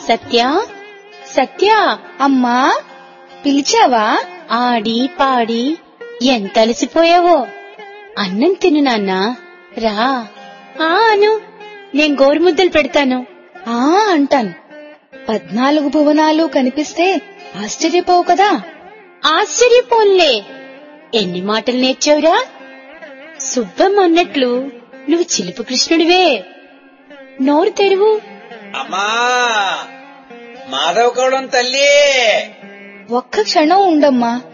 సత్య సత్య అమ్మా పిలిచావా ఆడి పాడి ఎంత అలసిపోయావో అన్నం తిను నాన్న రా ఆ అను నేను గోరుముద్దలు పెడతాను ఆ అంటాను పద్నాలుగు భువనాలు కనిపిస్తే ఆశ్చర్యపోవు కదా ఆశ్చర్యపోన్లే ఎన్ని మాటలు నేర్చావురా సుబ్బమ్మ అన్నట్లు నువ్వు చిలుపు కృష్ణుడివే నోరు తెరువు అమ్మా మాధవ కౌడం తల్లి ఒక్క క్షణం ఉండమ్మా